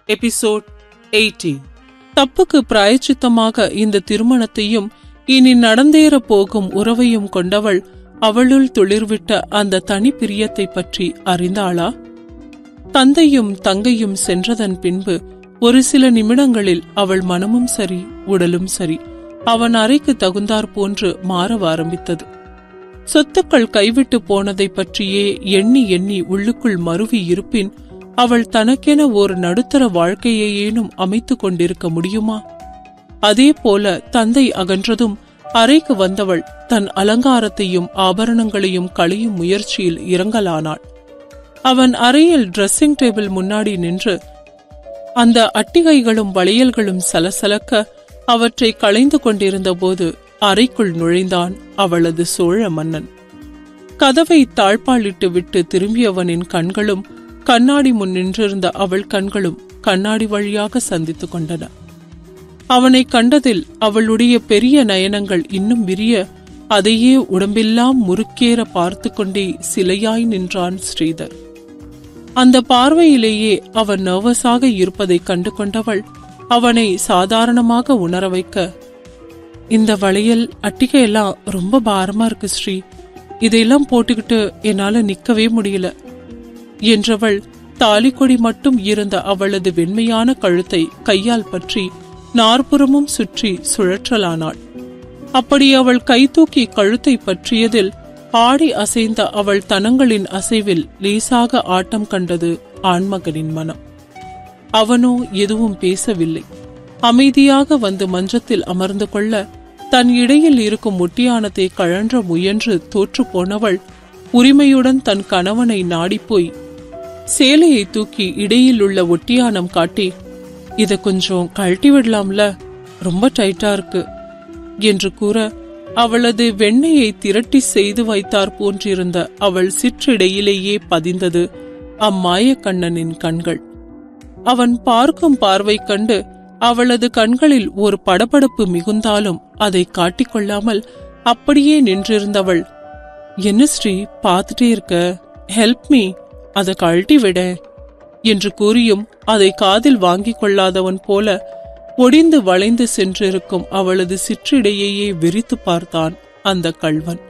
episode 18 தப்புக்கு பிராயச்சித்தமாக இந்த திருமணத்தையும் இனி நடந்தேறப் போகும் உறவையும் கொண்டவள் அவளுள் துளிர்விட்ட அந்த தனி பிரியத்தை பற்றி அறிந்தாளா தந்தையும் தங்கையும் சென்றதன் பின்பு ஒரு சில நிமிடங்களில் அவள் மனமும் சரி உடலும் சரி அவன் அறைக்கு தகுந்தாற் போன்று மாற ஆரம்பித்தது சொத்துக்கள் கைவிட்டு போனதை பற்றியே எண்ணி எண்ணி உள்ளுக்குள் மருவி இருப்பின் அவள் தனக்கென ஒரு நடுத்தர வாழ்க்கையேனும் அமைத்துக் கொண்டிருக்க முடியுமா அதே போல தந்தை அகன்றதும் அறைக்கு வந்தவள் தன் அலங்காரத்தையும் ஆபரணங்களையும் களையும் முயற்சியில் இறங்கலானாள் அவன் அறையில் ட்ரெஸ்ஸிங் டேபிள் முன்னாடி நின்று அந்த அட்டிகைகளும் வளையல்களும் சலசலக்க அவற்றை களைந்து கொண்டிருந்த போது அறைக்குள் நுழைந்தான் அவளது சோழ மன்னன் கதவை தாழ்பாலிட்டு விட்டு திரும்பியவனின் கண்களும் கண்ணாடி முன் நின்றிருந்த அவள் கண்களும் கண்ணாடி வழியாக சந்தித்துக் கொண்டன அவனை கண்டதில் அவளுடைய பெரிய நயனங்கள் இன்னும் விரிய அதையே உடம்பெல்லாம் முறுக்கேற பார்த்து கொண்டே சிலையாய் நின்றான் ஸ்ரீதர் அந்த பார்வையிலேயே அவன் நர்வஸாக இருப்பதை கண்டு கொண்டவள் அவனை சாதாரணமாக உணர வைக்க இந்த வளையல் அட்டிகை எல்லாம் ரொம்ப பாரமா இருக்கு ஸ்ரீ இதையெல்லாம் போட்டுக்கிட்டு என்னால நிக்கவே முடியல என்றவள் தாலிக்கொடி மட்டும் இருந்த அவளது வெண்மையான கழுத்தை கையால் பற்றி நாற்புறமும் சுற்றி சுழற்றலானாள் அப்படி அவள் கை தூக்கி கழுத்தை பற்றியதில் ஆடி அசைந்த அவள் தனங்களின் அசைவில் லேசாக ஆட்டம் கண்டது ஆண்மகனின் மனம் அவனோ எதுவும் பேசவில்லை அமைதியாக வந்து மஞ்சத்தில் அமர்ந்து கொள்ள தன் இடையில் இருக்கும் ஒட்டியானத்தை கழன்ற முயன்று தோற்று போனவள் உரிமையுடன் தன் கணவனை நாடிப்போய் சேலையை தூக்கி இடையில் உள்ள ஒட்டியானம் காட்டி இத கொஞ்சம் கழட்டி விடலாம்ல ரொம்ப டைட்டா இருக்கு என்று கூற அவளது வெண்ணையை திரட்டி செய்து வைத்தார் போன்றிருந்த அவள் சிற்றிடையிலேயே பதிந்தது அம்மாய கண்ணனின் கண்கள் அவன் பார்க்கும் பார்வை கண்டு அவளது கண்களில் ஒரு படபடப்பு மிகுந்தாலும் அதை காட்டிக்கொள்ளாமல் அப்படியே நின்றிருந்தவள் என்ன ஸ்ரீ பார்த்துட்டே இருக்க ஹெல்ப் மீ அதை கழட்டி விட என்று கூறியும் அதை காதில் வாங்கிக் கொள்ளாதவன் போல ஒடிந்து வளைந்து சென்றிருக்கும் அவளது சிற்றிடையையே விரித்து பார்த்தான் அந்த கள்வன்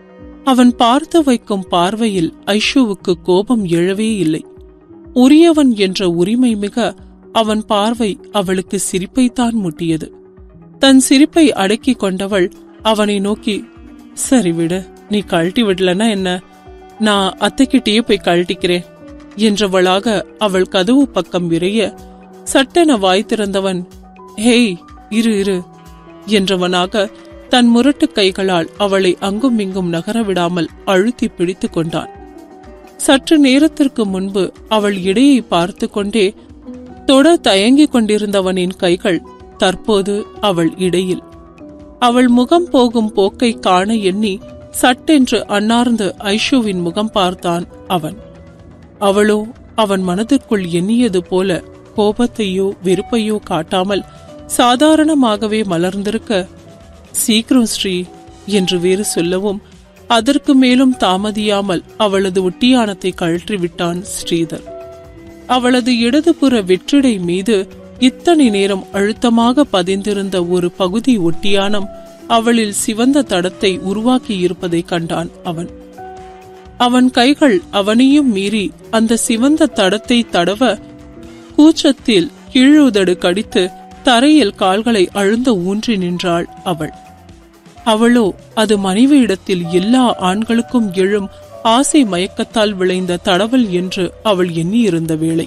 அவன் பார்த்து வைக்கும் பார்வையில் ஐஷுவுக்கு கோபம் எழவே இல்லை உரியவன் என்ற உரிமை மிக அவன் பார்வை அவளுக்கு சிரிப்பைத்தான் முட்டியது தன் சிரிப்பை அடக்கிக் கொண்டவள் அவனை நோக்கி சரி விடு நீ கழட்டி விடலனா என்ன நான் அத்தைக்கிட்டேயே போய் கழட்டிக்கிறேன் என்றவளாக அவள் கதவு பக்கம் விரைய சட்டென வாய் திறந்தவன் ஹேய் இரு இரு என்றவனாக தன் முரட்டு கைகளால் அவளை அங்கும் இங்கும் நகர விடாமல் அழுத்தி பிடித்து கொண்டான் சற்று நேரத்திற்கு முன்பு அவள் இடையை பார்த்து கொண்டே தொட தயங்கிக் கொண்டிருந்தவனின் கைகள் தற்போது அவள் இடையில் அவள் முகம் போகும் போக்கை காண எண்ணி சட்டென்று அன்னார்ந்து ஐஷுவின் முகம் பார்த்தான் அவன் அவளோ அவன் மனதிற்குள் எண்ணியது போல கோபத்தையோ வெறுப்பையோ காட்டாமல் சாதாரணமாகவே மலர்ந்திருக்க சீக்கிரம் ஸ்ரீ என்று வேறு சொல்லவும் அதற்கு மேலும் தாமதியாமல் அவளது ஒட்டியானத்தை கழற்றி விட்டான் ஸ்ரீதர் அவளது இடதுபுற வெற்றிடை மீது இத்தனை நேரம் அழுத்தமாக பதிந்திருந்த ஒரு பகுதி ஒட்டியானம் அவளில் சிவந்த தடத்தை உருவாக்கி இருப்பதை கண்டான் அவன் அவன் கைகள் அவனையும் மீறி அந்த சிவந்த தடத்தை தடவ கூச்சத்தில் கீழுதடு கடித்து தரையில் கால்களை அழுந்த ஊன்றி நின்றாள் அவள் அவளோ அது மனைவியிடத்தில் எல்லா ஆண்களுக்கும் எழும் ஆசை மயக்கத்தால் விளைந்த தடவல் என்று அவள் எண்ணியிருந்த வேளை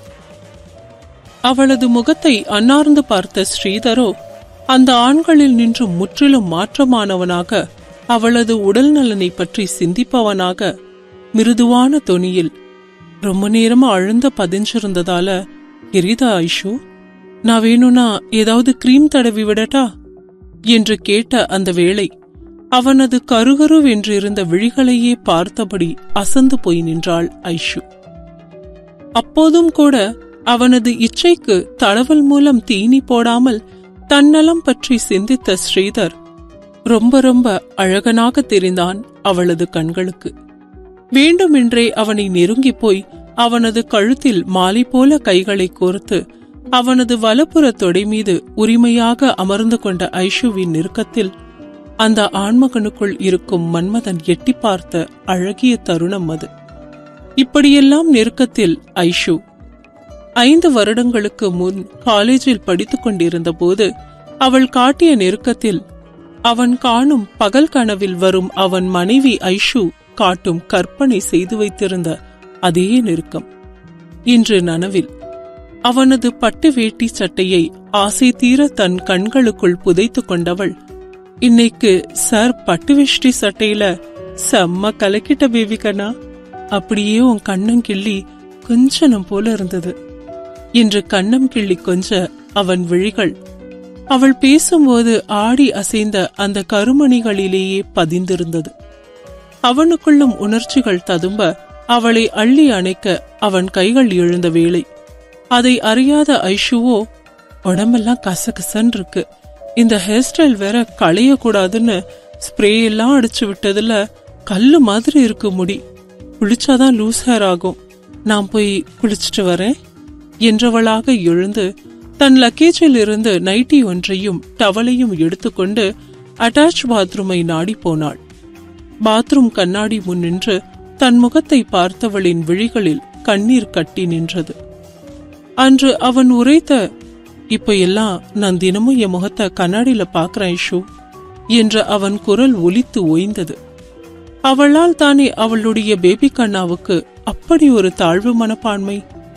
அவளது முகத்தை அன்னார்ந்து பார்த்த ஸ்ரீதரோ அந்த ஆண்களில் நின்று முற்றிலும் மாற்றமானவனாக அவளது உடல் நலனை பற்றி சிந்திப்பவனாக மிருதுவான தொனியில் ரொம்ப நேரமா அழுந்த பதிஞ்சிருந்ததால எரிதா ஐஷு நான் வேணும்னா ஏதாவது கிரீம் தடவி விடட்டா என்று கேட்ட அந்த வேளை அவனது கருகருவென்று இருந்த விழிகளையே பார்த்தபடி அசந்து போய் நின்றாள் ஐஷு அப்போதும் கூட அவனது இச்சைக்கு தடவல் மூலம் தீனி போடாமல் தன்னலம் பற்றி சிந்தித்த ஸ்ரீதர் ரொம்ப ரொம்ப அழகனாக தெரிந்தான் அவளது கண்களுக்கு வேண்டுமென்றே அவனை நெருங்கிப் போய் அவனது கழுத்தில் மாலை போல கைகளை கோர்த்து அவனது வலப்புற தொடை மீது உரிமையாக அமர்ந்து கொண்ட ஐஷுவின் நெருக்கத்தில் அந்த ஆண்மகனுக்குள் இருக்கும் மன்மதன் எட்டி பார்த்த அழகிய தருணம் அது இப்படியெல்லாம் நெருக்கத்தில் ஐஷு ஐந்து வருடங்களுக்கு முன் காலேஜில் படித்துக் கொண்டிருந்த போது அவள் காட்டிய நெருக்கத்தில் அவன் காணும் பகல் கனவில் வரும் அவன் மனைவி ஐஷு காட்டும் கற்பனை செய்து வைத்திருந்த அதே நெருக்கம் இன்று நனவில் அவனது பட்டு வேட்டி சட்டையை ஆசை தீர தன் கண்களுக்குள் புதைத்துக் கொண்டவள் இன்னைக்கு சார் பட்டு வேஷ்டி சட்டையில செம்ம கலக்கிட்ட பேபி கண்ணா அப்படியே உன் கண்ணம் கிள்ளி கொஞ்சனம் போல இருந்தது என்று கண்ணம் கிள்ளி கொஞ்ச அவன் விழிகள் அவள் பேசும்போது ஆடி அசைந்த அந்த கருமணிகளிலேயே பதிந்திருந்தது அவனுக்குள்ளும் உணர்ச்சிகள் ததும்ப அவளை அள்ளி அணைக்க அவன் கைகள் எழுந்த வேளை அதை அறியாத ஐஷுவோ உடம்பெல்லாம் கசகசன் இருக்கு இந்த ஹேர் ஸ்டைல் வேற களைய கூடாதுன்னு ஸ்ப்ரே எல்லாம் அடிச்சு விட்டதுல கல்லு மாதிரி இருக்கு முடி குளிச்சாதான் லூஸ் ஹேர் ஆகும் நான் போய் குளிச்சுட்டு வரேன் என்றவளாக எழுந்து தன் லக்கேஜில் இருந்து நைட்டி ஒன்றையும் டவலையும் எடுத்துக்கொண்டு அட்டாச் பாத்ரூமை நாடி போனாள் பாத்ரூம் கண்ணாடி முன் நின்று தன் முகத்தை பார்த்தவளின் விழிகளில் கண்ணீர் கட்டி நின்றது அன்று அவன் உரைத்த இப்ப எல்லாம் நான் தினமும் என் முகத்தை கண்ணாடியில பாக்குறேன் ஐஷு என்ற அவன் குரல் ஒலித்து ஓய்ந்தது அவளால் தானே அவளுடைய பேபி கண்ணாவுக்கு அப்படி ஒரு தாழ்வு மனப்பான்மை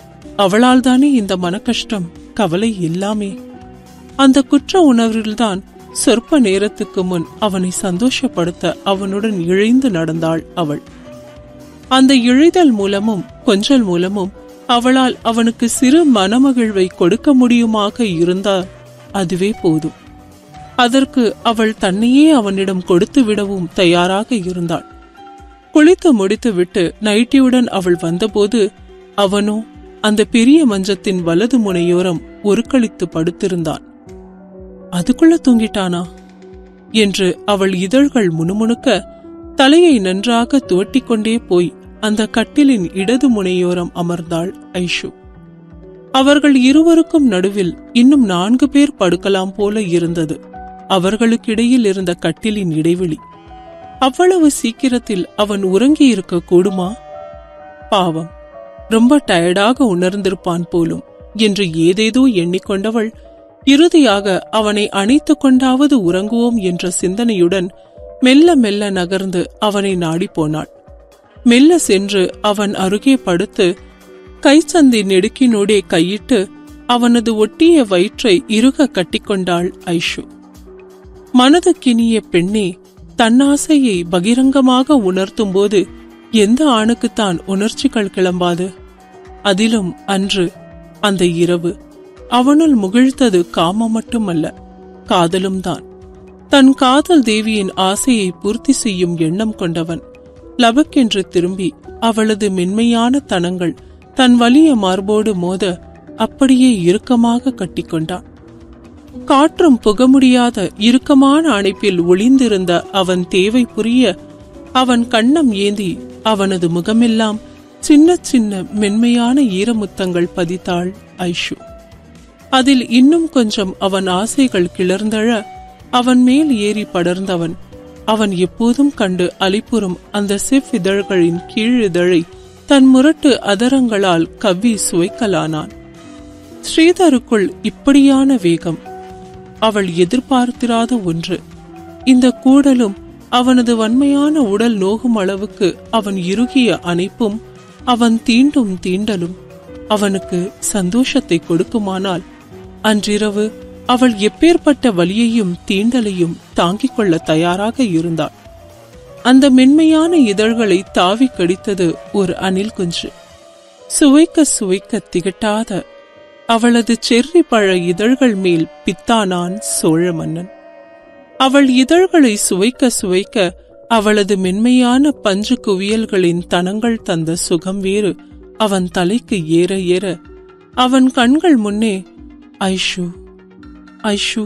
அவளால் தானே இந்த மனக்கஷ்டம் கவலை எல்லாமே அந்த குற்ற உணர்வில்தான் சொற்ப நேரத்துக்கு முன் அவனை சந்தோஷப்படுத்த அவனுடன் இழைந்து நடந்தாள் அவள் அந்த இழைதல் மூலமும் கொஞ்சல் மூலமும் அவளால் அவனுக்கு சிறு மனமகிழ்வை கொடுக்க முடியுமாக இருந்தால் அதுவே போதும் அதற்கு அவள் தன்னையே அவனிடம் கொடுத்து விடவும் தயாராக இருந்தாள் குளித்து முடித்துவிட்டு நைட்டியுடன் அவள் வந்தபோது அவனோ அந்த பெரிய மஞ்சத்தின் வலது முனையோரம் ஒருக்களித்து படுத்திருந்தான் அதுக்குள்ள தூங்கிட்டானா என்று அவள் இதழ்கள் முணுமுணுக்க தலையை நன்றாக துவட்டிக்கொண்டே போய் அந்த கட்டிலின் இடது முனையோரம் அமர்ந்தாள் ஐஷு அவர்கள் இருவருக்கும் நடுவில் இன்னும் நான்கு பேர் படுக்கலாம் போல இருந்தது அவர்களுக்கிடையில் இருந்த கட்டிலின் இடைவெளி அவ்வளவு சீக்கிரத்தில் அவன் உறங்கி இருக்க கூடுமா பாவம் ரொம்ப டயர்டாக உணர்ந்திருப்பான் போலும் என்று ஏதேதோ எண்ணிக்கொண்டவள் இறுதியாக அவனை அணைத்துக் கொண்டாவது உறங்குவோம் என்ற சிந்தனையுடன் மெல்ல மெல்ல நகர்ந்து அவனை நாடி போனாள் மெல்ல சென்று அவன் அருகே படுத்து கைச்சந்தி நெடுக்கினோடே கையிட்டு அவனது ஒட்டிய வயிற்றை இறுக கட்டிக்கொண்டாள் ஐஷு மனது கினிய பெண்ணே தன்னாசையை பகிரங்கமாக உணர்த்தும்போது எந்த ஆணுக்குத்தான் உணர்ச்சிகள் கிளம்பாது அதிலும் அன்று அந்த இரவு அவனுள் முகிழ்த்தது காமம் மட்டுமல்ல காதலும் தான் தன் காதல் தேவியின் ஆசையை பூர்த்தி செய்யும் எண்ணம் கொண்டவன் லபக்கென்று திரும்பி அவளது மென்மையான தனங்கள் தன் வலிய மார்போடு மோத அப்படியே இறுக்கமாக கட்டிக்கொண்டான் காற்றும் புக முடியாத இறுக்கமான அணைப்பில் ஒளிந்திருந்த அவன் தேவை புரிய அவன் கண்ணம் ஏந்தி அவனது முகமெல்லாம் சின்ன சின்ன மென்மையான ஈரமுத்தங்கள் பதித்தாள் ஐஷு அதில் இன்னும் கொஞ்சம் அவன் ஆசைகள் கிளர்ந்தழ அவன் மேல் ஏறி படர்ந்தவன் அவன் எப்போதும் கண்டு அலிப்புறும் அந்த செவ் இதழ்களின் கீழிதழை தன் முரட்டு அதரங்களால் கவ்வி சுவைக்கலானான் ஸ்ரீதருக்குள் இப்படியான வேகம் அவள் எதிர்பார்த்திராத ஒன்று இந்த கூடலும் அவனது வன்மையான உடல் நோகும் அளவுக்கு அவன் இறுகிய அணைப்பும் அவன் தீண்டும் தீண்டலும் அவனுக்கு சந்தோஷத்தை கொடுக்குமானால் அன்றிரவு அவள் எப்பேற்பட்ட வலியையும் தீண்டலையும் தாங்கிக் கொள்ள தயாராக இருந்தாள் அந்த மென்மையான இதழ்களை தாவி கடித்தது ஒரு அணில் குஞ்சு சுவைக்க சுவைக்க திகட்டாத அவளது செர்ரி பழ இதழ்கள் மேல் பித்தானான் சோழ மன்னன் அவள் இதழ்களை சுவைக்க சுவைக்க அவளது மென்மையான பஞ்சு குவியல்களின் தனங்கள் தந்த சுகம் வேறு அவன் தலைக்கு ஏற ஏற அவன் கண்கள் முன்னே ஐஷு ஐஷு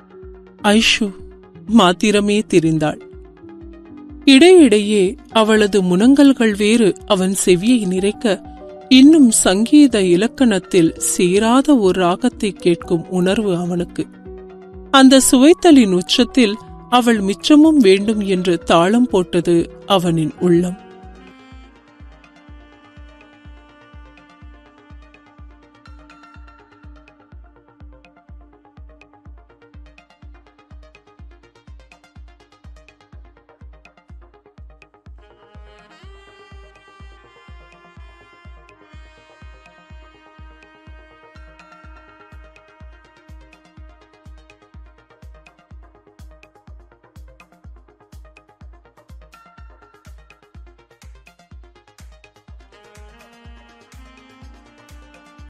ஐஷு மாத்திரமே தெரிந்தாள் இடையிடையே அவளது முனங்கல்கள் வேறு அவன் செவியை நிறைக்க இன்னும் சங்கீத இலக்கணத்தில் சேராத ஒரு ராகத்தை கேட்கும் உணர்வு அவனுக்கு அந்த சுவைத்தலின் உச்சத்தில் அவள் மிச்சமும் வேண்டும் என்று தாளம் போட்டது அவனின் உள்ளம்